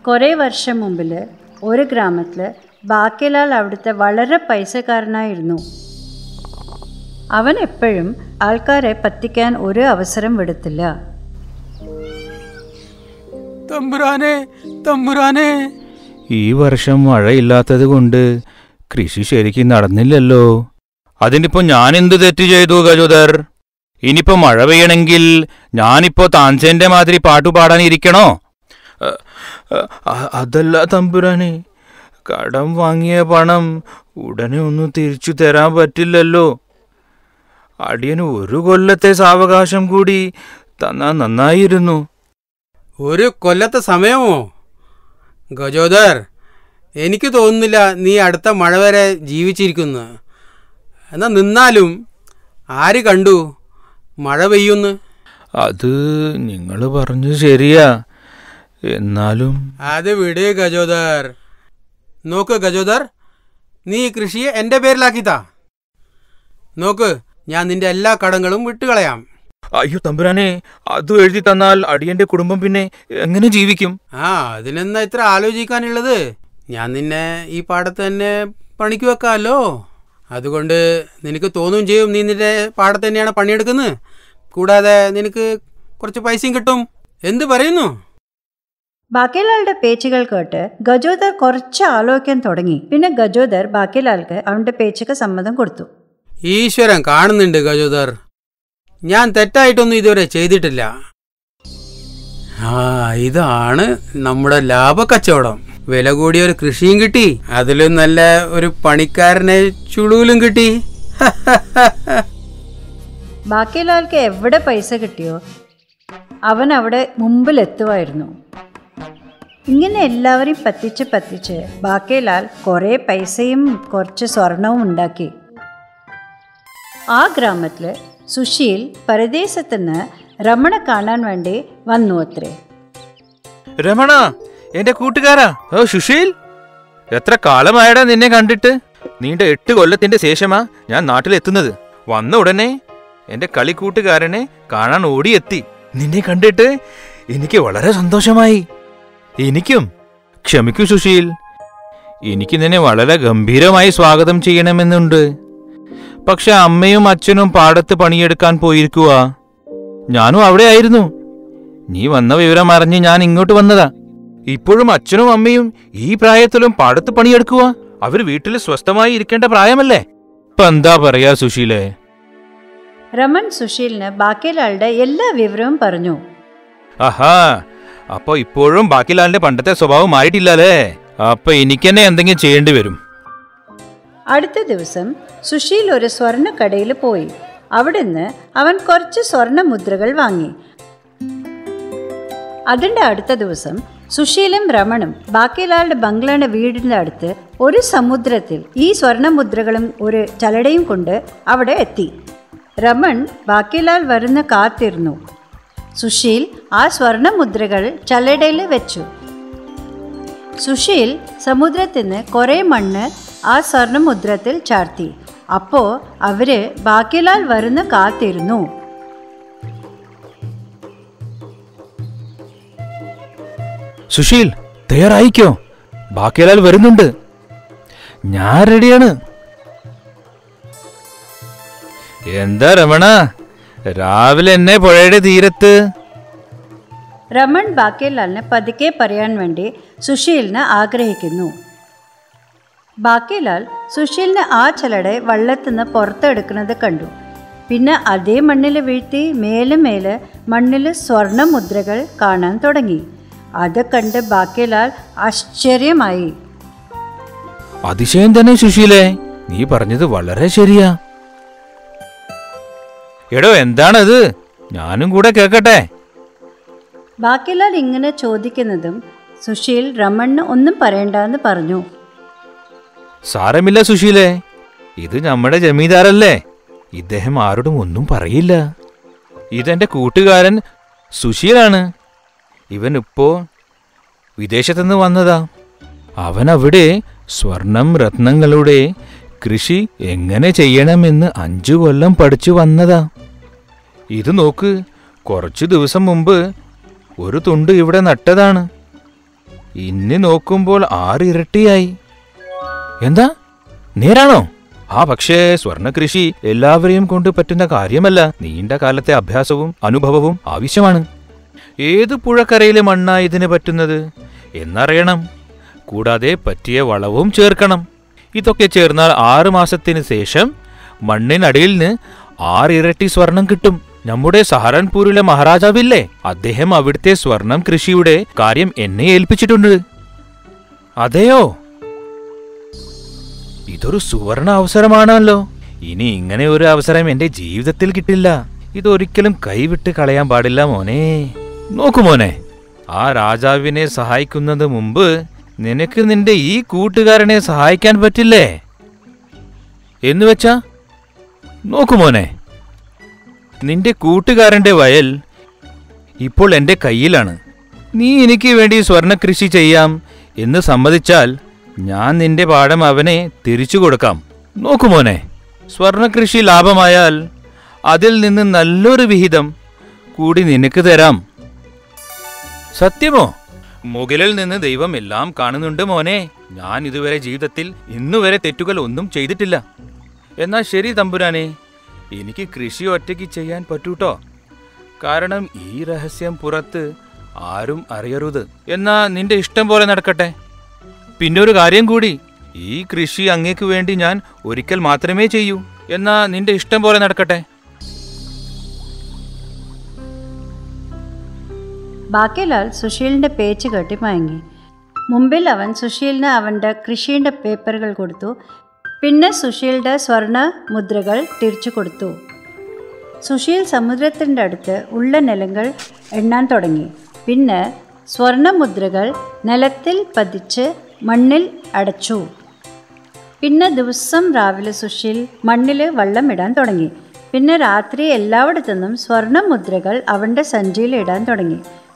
കുറേ വർഷം മുമ്പിൽ ഒരു ഗ്രാമത്തിൽ ബാക്കിലാൽ അവിടുത്തെ വളരെ പൈസക്കാരനായിരുന്നു അവൻ എപ്പോഴും ആൾക്കാരെ പറ്റിക്കാൻ ഒരു അവസരം വിടത്തില്ല തമ്പുരാനെ തമ്പുരാനെ ഈ വർഷം മഴയില്ലാത്തത് കൊണ്ട് കൃഷി ശരിക്കും നടന്നില്ലല്ലോ അതിനിപ്പോ ഞാൻ എന്ത് തെറ്റ് ചെയ്തു ഗജോദർ ഇനിയിപ്പോ മഴ പെയ്യണമെങ്കിൽ ഞാനിപ്പോ താൻസേന്റെ മാതിരി പാട്ടു പാടാനിരിക്കണോ അ, അ, അതല്ല തമ്പുരാനെ കടം വാങ്ങിയ പണം ഉടനെ ഒന്നും തിരിച്ചു തരാൻ പറ്റില്ലല്ലോ അടിയന് ഒരു കൊല്ലത്തെ സാവകാശം കൂടി തന്നാ നന്നായിരുന്നു ഒരു കൊല്ലത്തെ സമയമോ ഗജോദർ എനിക്ക് തോന്നുന്നില്ല നീ അടുത്ത മഴ വരെ ജീവിച്ചിരിക്കുന്നു എന്നാ നിന്നാലും ആര് കണ്ടു മഴ പെയ്യുന്നു അത് നിങ്ങൾ പറഞ്ഞു ശരിയാ എന്നാലും അത് വിട് ഗജോദർ നോക്ക് ഗജോദർ നീ ഈ കൃഷിയെ എൻ്റെ പേരിലാക്കിത്താ നോക്ക് ഞാൻ നിന്റെ എല്ലാ കടങ്ങളും വിട്ടുകളയാം അയ്യോ തമ്പുരാനെ അതും എഴുതി തന്നാൽ അടിയന്റെ കുടുംബം പിന്നെ എങ്ങനെ ജീവിക്കും ആ അതിനെന്താ ഇത്ര ആലോചിക്കാനുള്ളത് ഞാൻ നിന്നെ ഈ പാടത്ത് തന്നെ പണിക്ക് വെക്കാമല്ലോ അതുകൊണ്ട് നിനക്ക് തോന്നുകയും ചെയ്യും നീ നിന്റെ പാടത്ത് തന്നെയാണ് പണിയെടുക്കുന്നത് കൂടാതെ നിനക്ക് കുറച്ച് പൈസയും കിട്ടും എന്ത് പറയുന്നു ബാക്കിലാളുടെ പേച്ചുകൾ കേട്ട് ഗജോദർ കുറച്ച് ആലോചിക്കാൻ തുടങ്ങി പിന്നെ ഗജോദർ ബാക്കിലാൾക്ക് അവന്റെ പേച്ചുക്ക് സമ്മതം കൊടുത്തു ഈശ്വരൻ കാണുന്നുണ്ട് ഗജോദർ ഞാൻ തെറ്റായിട്ടൊന്നും ഇതുവരെ ചെയ്തിട്ടില്ല ആ ഇതാണ് നമ്മുടെ ലാഭക്കച്ചവടം വില കൂടിയ ഒരു കൃഷിയും കിട്ടി അതിലും നല്ല ഒരു പണിക്കാരനെ ചുളുവിലും കിട്ടി ബാക്കിലാൾക്ക് എവിടെ പൈസ കിട്ടിയോ അവൻ അവിടെ മുമ്പിലെത്തുമായിരുന്നു ഇങ്ങനെ എല്ലാവരെയും പറ്റിച്ച് പറ്റിച്ച് ബാക്കിലാൽ കുറേ പൈസയും കുറച്ച് സ്വർണവും ഉണ്ടാക്കി ആ ഗ്രാമത്തിൽ സുശീൽ പരദേശത്ത് നിന്ന് രമണ കാണാൻ വേണ്ടി വന്നു അത്രേ രമണ എന്റെ കൂട്ടുകാരാ ഓ സുശീൽ എത്ര കാലമായടാ നിന്നെ കണ്ടിട്ട് നീണ്ട എട്ട് കൊല്ലത്തിന്റെ ശേഷമാ ഞാൻ നാട്ടിലെത്തുന്നത് വന്ന ഉടനെ എന്റെ കളിക്കൂട്ടുകാരനെ കാണാൻ ഓടിയെത്തി നിന്നെ കണ്ടിട്ട് എനിക്ക് വളരെ സന്തോഷമായി എനിക്കും ക്ഷമിക്കൂ സുശീൽ എനിക്ക് നിന്നെ വളരെ ഗംഭീരമായി സ്വാഗതം ചെയ്യണമെന്നുണ്ട് പക്ഷെ അമ്മയും അച്ഛനും പാടത്ത് പണിയെടുക്കാൻ പോയിരിക്കുക ഞാനും അവിടെ ആയിരുന്നു നീ വന്ന വിവരം അറിഞ്ഞ് ഞാൻ ഇങ്ങോട്ട് വന്നതാ ഇപ്പോഴും അച്ഛനും അമ്മയും ഈ പ്രായത്തിലും പാടത്ത് പണിയെടുക്കുക അവർ വീട്ടിൽ സ്വസ്ഥമായി ഇരിക്കേണ്ട പ്രായമല്ലേ ഇപ്പൊ എന്താ പറയാ സുശീലേ രമൺ സുശീലിന് ബാക്കിലാളുടെ എല്ലാ വിവരവും പറഞ്ഞു ആഹാ അപ്പൊ ഇപ്പോഴും ബാക്കിലാലിന്റെ പണ്ടത്തെ സ്വഭാവം മാറിയിട്ടില്ലല്ലേ അപ്പൊ എനിക്കെന്നെ എന്തെങ്കിലും ചെയ്യേണ്ടി വരും അടുത്ത ദിവസം സുശീൽ ഒരു സ്വർണ്ണക്കടയിൽ പോയി അവിടുന്ന് അവൻ കുറച്ച് സ്വർണ്ണ മുദ്രകൾ വാങ്ങി അതിൻ്റെ അടുത്ത ദിവസം സുശീലും രമണും ബാക്കിലാളുടെ ബംഗ്ലാന്റെ വീടിൻ്റെ അടുത്ത് ഒരു സമുദ്രത്തിൽ ഈ സ്വർണ്ണ മുദ്രകളും ഒരു ചലടയും കൊണ്ട് അവിടെ എത്തി രമൺ ബാക്കിലാൽ വരുന്ന കാത്തിരുന്നു സുശീൽ ആ സ്വർണ്ണ മുദ്രകൾ ചലടയിൽ വെച്ചു സുശീൽ സമുദ്രത്തിൽ നിന്ന് കുറേ മണ്ണ് ആ സ്വർണ്ണമുദ്രത്തിൽ ചാർത്തി അപ്പോൾ അവര് ബാക്കിലാൽ വരുന്ന കാത്തിരുന്നു സുശീൽ തയ്യാറായിക്കോ ബാക്കിയാൽ വരുന്നുണ്ട് ഞാൻ റെഡിയാണ് എന്താ രമണ രാവിലെ എന്നെ പുഴയുടെ തീരത്ത് രമൺ ബാക്കിലാലിനെ പതുക്കെ പറയാൻ വേണ്ടി സുശീലിന് ആഗ്രഹിക്കുന്നു ബാക്കിലാൽ സുശീലിന് ആ ചലടെ വള്ളത്തിൽ നിന്ന് പുറത്തെടുക്കുന്നത് കണ്ടു പിന്നെ അതേ മണ്ണിൽ വീഴ്ത്തി മേലെ മേലെ മണ്ണിൽ സ്വർണ്ണ മുദ്രകൾ കാണാൻ തുടങ്ങി അത് കണ്ട് ബാക്കിലാൽ ആശ്ചര്യമായി അതിശയം തന്നെ സുശീലേ നീ പറഞ്ഞത് വളരെ ശരിയാ എടോ എന്താണത് ഞാനും കൂടെ കേക്കട്ടെ ബാക്കിലാൽ ഇങ്ങനെ ചോദിക്കുന്നതും സുശീൽ രമണിന് ഒന്നും പറയണ്ടെന്ന് പറഞ്ഞു സാരമില്ല സുശീലേ ഇത് നമ്മുടെ ജമീന്ദാരല്ലേ ഇദ്ദേഹം ആരോടും ഒന്നും പറയില്ല ഇതെന്റെ കൂട്ടുകാരൻ സുശീലാണ് ഇവൻ ഇപ്പോ വിദേശത്തുനിന്ന് വന്നതാ അവൻ അവിടെ സ്വർണം രത്നങ്ങളുടെ കൃഷി എങ്ങനെ ചെയ്യണമെന്ന് അഞ്ചു കൊല്ലം പഠിച്ചു വന്നതാ ഇത് നോക്ക് കുറച്ചു ദിവസം മുമ്പ് ഒരു തുണ്ട് ഇവിടെ നട്ടതാണ് ഇന്ന് നോക്കുമ്പോൾ ആറ് ഇരട്ടിയായി എന്താ നേരാണോ ആ പക്ഷേ സ്വർണ്ണ കൃഷി എല്ലാവരെയും കൊണ്ട് പറ്റുന്ന കാര്യമല്ല നീണ്ട കാലത്തെ അഭ്യാസവും അനുഭവവും ആവശ്യമാണ് ഏത് പുഴക്കരയിലെ മണ്ണാ ഇതിന് പറ്റുന്നത് എന്നറിയണം കൂടാതെ പറ്റിയ വളവും ചേർക്കണം ഇതൊക്കെ ചേർന്നാൽ ആറ് മാസത്തിന് ശേഷം മണ്ണിനടിയിൽ നിന്ന് ആറിരട്ടി സ്വർണം കിട്ടും നമ്മുടെ സഹാറൻപൂരിലെ മഹാരാജാവില്ലേ അദ്ദേഹം അവിടുത്തെ സ്വർണം കൃഷിയുടെ കാര്യം എന്നെ ഏൽപ്പിച്ചിട്ടുണ്ട് അതെയോ ഇതൊരു സുവർണ അവസരമാണല്ലോ ഇനി ഇങ്ങനെ ഒരു അവസരം എന്റെ ജീവിതത്തിൽ കിട്ടില്ല ഇതൊരിക്കലും കൈവിട്ട് കളയാൻ പാടില്ല മോനെ നോക്കു മോനെ ആ രാജാവിനെ സഹായിക്കുന്നത് മുമ്പ് നിനക്ക് നിന്റെ ഈ കൂട്ടുകാരനെ സഹായിക്കാൻ പറ്റില്ലേ എന്ന് വെച്ചാ നോക്കു മോനെ നിന്റെ കൂട്ടുകാരന്റെ വയൽ ഇപ്പോൾ എന്റെ കയ്യിലാണ് നീ എനിക്ക് വേണ്ടി സ്വർണ്ണ കൃഷി ചെയ്യാം എന്ന് സമ്മതിച്ചാൽ ഞാൻ നിന്റെ പാഠം അവനെ തിരിച്ചു കൊടുക്കാം നോക്കു മോനെ സ്വർണ്ണ കൃഷി ലാഭമായാൽ അതിൽ നിന്ന് നല്ലൊരു വിഹിതം കൂടി നിനക്ക് തരാം സത്യമോ മുകളിൽ നിന്ന് ദൈവം എല്ലാം കാണുന്നുണ്ട് മോനെ ഞാൻ ഇതുവരെ ജീവിതത്തിൽ ഇന്നുവരെ തെറ്റുകൾ ഒന്നും ചെയ്തിട്ടില്ല എന്നാൽ ശരി തമ്പുരാനെ എനിക്ക് കൃഷി ഒറ്റയ്ക്ക് ചെയ്യാൻ പറ്റൂട്ടോ കാരണം ഈ രഹസ്യം പുറത്ത് ആരും അറിയരുത് എന്നാ നിന്റെ ഇഷ്ടം പോലെ നടക്കട്ടെ പിന്നെ ഒരു കാര്യം കൂടി ഈ കൃഷി അങ്ങേക്ക് വേണ്ടി ഞാൻ ഒരിക്കൽ മാത്രമേ ചെയ്യൂ എന്നാ നിന്റെ ഇഷ്ടം പോലെ നടക്കട്ടെ ബാക്കിലാൽ സുശീലിൻ്റെ പേച്ച് കെട്ടി മയങ്ങി മുമ്പിൽ അവൻ സുശീലിന് അവൻ്റെ കൃഷിയുടെ പേപ്പറുകൾ കൊടുത്തു പിന്നെ സുശീലിൻ്റെ സ്വർണ്ണ മുദ്രകൾ തിരിച്ചു കൊടുത്തു സുശീൽ സമുദ്രത്തിൻ്റെ അടുത്ത് ഉള്ള നിലങ്ങൾ എണ്ണാൻ തുടങ്ങി പിന്നെ സ്വർണ്ണമുദ്രകൾ നിലത്തിൽ പതിച്ച് മണ്ണിൽ അടച്ചു പിന്നെ ദിവസം രാവിലെ സുശീൽ മണ്ണിൽ വെള്ളം ഇടാൻ തുടങ്ങി പിന്നെ രാത്രി എല്ലായിടത്തുനിന്നും സ്വർണ്ണമുദ്രകൾ അവൻ്റെ സഞ്ചിയിൽ ഇടാൻ തുടങ്ങി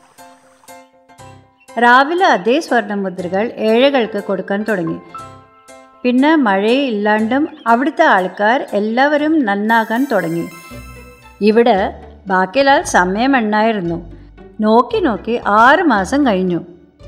രാവിലെ അതേ സ്വർണ്ണമുദ്രകൾ ഏഴകൾക്ക് കൊടുക്കാൻ തുടങ്ങി പിന്നെ മഴയില്ലാണ്ടും അവിടുത്തെ ആൾക്കാർ എല്ലാവരും നന്നാകാൻ തുടങ്ങി ഇവിടെ ബാക്കിലാൽ സമയം എണ്ണായിരുന്നു നോക്കി നോക്കി ആറ് മാസം കഴിഞ്ഞു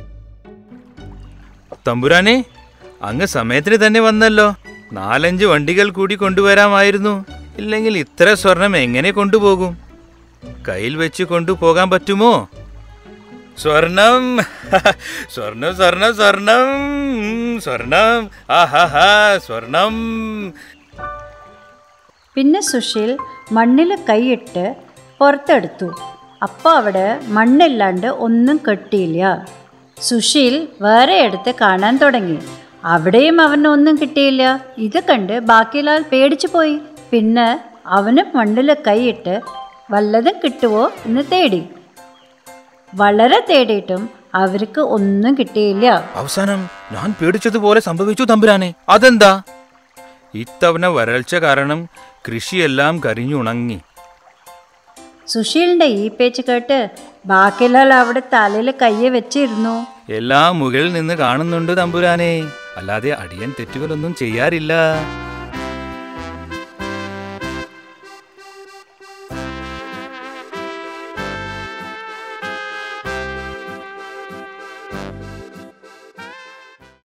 തമ്പുരാനെ അങ്ങ് സമയത്തിന് തന്നെ വന്നല്ലോ നാലഞ്ച് വണ്ടികൾ കൂടി കൊണ്ടുവരാമായിരുന്നു ഇല്ലെങ്കിൽ ഇത്ര സ്വർണം എങ്ങനെ കൊണ്ടുപോകും കയ്യിൽ വെച്ച് കൊണ്ടുപോകാൻ പറ്റുമോ സ്വർണം സ്വർണം സ്വർണം സ്വർണം സ്വർണം ആഹാ സ്വർണം പിന്നെ സുശീൽ മണ്ണിൽ കൈയിട്ട് പുറത്തെടുത്തു അപ്പോൾ അവിടെ മണ്ണില്ലാണ്ട് ഒന്നും കെട്ടിയില്ല സുശീൽ വേറെ എടുത്ത് കാണാൻ തുടങ്ങി അവിടെയും അവന് ഒന്നും കിട്ടിയില്ല ഇത് കണ്ട് ബാക്കിലാൽ പേടിച്ചു പോയി പിന്നെ അവന് മണ്ണിൽ കൈയിട്ട് വല്ലതും കിട്ടുമോ എന്ന് തേടി വളരെ തേടിയിട്ടും അവർക്ക് ഒന്നും കിട്ടിയില്ല അവസാനം ഞാൻ പേടിച്ചതുപോലെ സംഭവിച്ചു തമ്പുരാനെ അതെന്താ ഇത്തവണ വരൾച്ച കാരണം കൃഷിയെല്ലാം കരിഞ്ഞുണങ്ങി സുശീലിൻ്റെ ഈ പേച്ച് കേട്ട് ബാക്കിലാൽ അവിടെ തലയിൽ കയ്യെ വെച്ചിരുന്നു എല്ലാം മുകളിൽ നിന്ന് കാണുന്നുണ്ട് തമ്പുരാനെ അല്ലാതെ അടിയൻ തെറ്റുകളൊന്നും ചെയ്യാറില്ല